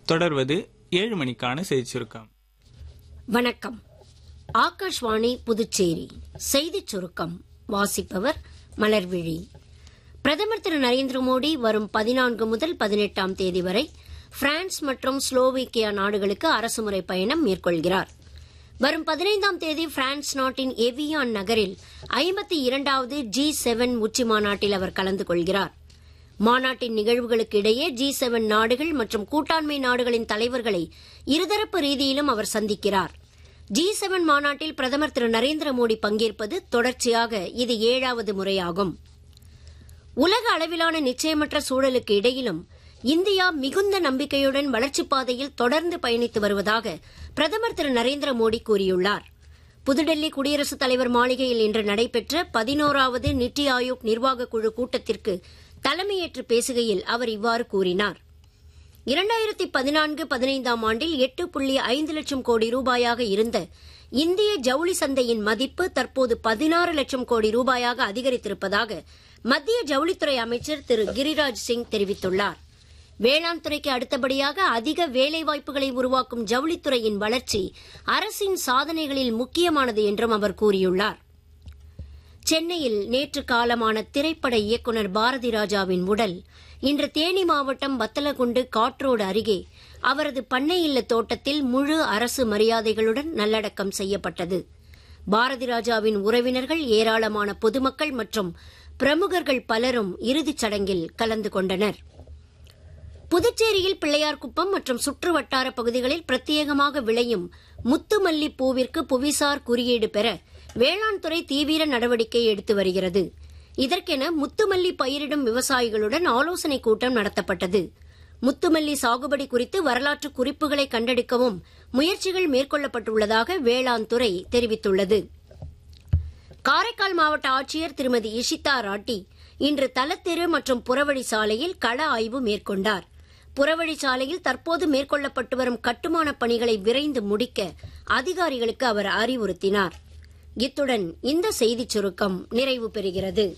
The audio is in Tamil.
தொடர்வது ஏழு மணிக்கான செய்திச் சுருக்கம் வணக்கம் ஆகாஷ்வாணி புதுச்சேரி செய்திச் சுருக்கம் வாசிப்பவர் மலர்விழி பிரதமர் திரு நரேந்திர மோடி வரும் பதினான்கு முதல் பதினெட்டாம் தேதி வரை பிரான்ஸ் மற்றும் ஸ்லோவேக்கியா நாடுகளுக்கு அரசுமுறை பயணம் மேற்கொள்கிறார் வரும் பதினைந்தாம் தேதி பிரான்ஸ் நாட்டின் எவியான் நகரில் ஐம்பத்தி இரண்டாவது ஜி செவன் உச்சி மாநாட்டில் அவர் கலந்து கொள்கிறார் மாநாட்டின் நிகழ்வுகளுக்கு இடையே ஜி செவன் நாடுகள் மற்றும் கூட்டாண்மை நாடுகளின் தலைவர்களை இருதரப்பு ரீதியிலும் அவர் சந்திக்கிறார் ஜி செவன் மாநாட்டில் பிரதமர் திரு நரேந்திர மோடி பங்கேற்பது தொடர்ச்சியாக இது ஏழாவது முறையாகும் உலக அளவிலான நிச்சயமற்ற சூழலுக்கு இடையிலும் இந்தியா மிகுந்த நம்பிக்கையுடன் வளர்ச்சிப் பாதையில் தொடர்ந்து பயணித்து வருவதாக பிரதமர் திரு நரேந்திர மோடி கூறியுள்ளார் புதுடெல்லி குடியரசுத் தலைவர் மாளிகையில் இன்று நடைபெற்ற பதினோராவது நித்தி ஆயோக் நிர்வாகக் குழு கூட்டத்திற்கு தலைமையேற்று பேசுகையில் அவர் இவ்வாறு கூறினார் இரண்டாயிரத்தி பதினான்கு பதினைந்தாம் ஆண்டில் எட்டு புள்ளி ஐந்து லட்சம் கோடி ரூபாயாக இருந்த இந்திய ஜவுளி சந்தையின் மதிப்பு தற்போது பதினாறு லட்சம் கோடி ரூபாயாக அதிகரித்திருப்பதாக மத்திய ஜவுளித்துறை அமைச்சர் திரு கிரிராஜ் சிங் தெரிவித்துள்ளார் வேளாண் துறைக்கு அடுத்தபடியாக அதிக வேலைவாய்ப்புகளை உருவாக்கும் ஜவுளித்துறையின் வளர்ச்சி அரசின் சாதனைகளில் முக்கியமானது என்றும் அவர் கூறியுள்ளார் சென்னையில் நேற்று காலமான திரைப்பட இயக்குநர் பாரதி ராஜாவின் உடல் இன்று தேனி மாவட்டம் வத்தலகுண்டு காற்றோடு அருகே அவரது பண்ணை இல்ல தோட்டத்தில் முழு அரசு மரியாதைகளுடன் நல்லடக்கம் செய்யப்பட்டது பாரதி ராஜாவின் உறவினர்கள் ஏராளமான பொதுமக்கள் மற்றும் பிரமுகர்கள் பலரும் இறுதிச் சடங்கில் கலந்து கொண்டனர் புதுச்சேரியில் பிள்ளையார்குப்பம் மற்றும் சுற்று வட்டார பகுதிகளில் பிரத்யேகமாக விளையும் முத்துமல்லி பூவிற்கு புவிசார் குறியீடு பெற வேளாண் துறை தீவிர நடவடிக்கை எடுத்து வருகிறது இதற்கென முத்துமல்லி பயிரிடும் விவசாயிகளுடன் ஆலோசனைக் கூட்டம் நடத்தப்பட்டது முத்துமல்லி சாகுபடி குறித்து வரலாற்று குறிப்புகளை கண்டெடுக்கவும் முயற்சிகள் மேற்கொள்ளப்பட்டுள்ளதாக வேளாண் துறை தெரிவித்துள்ளது காரைக்கால் மாவட்ட ஆட்சியர் திருமதி இஷிதா ராட்டி இன்று தலத்தெரு மற்றும் புறவழி சாலையில் கள ஆய்வு மேற்கொண்டார் புறவழி சாலையில் தற்போது மேற்கொள்ளப்பட்டு வரும் கட்டுமானப் பணிகளை விரைந்து முடிக்க அதிகாரிகளுக்கு அவர் அறிவுறுத்தினார் இத்துடன் இந்த செய்திச் சுருக்கம் நிறைவு பெறுகிறது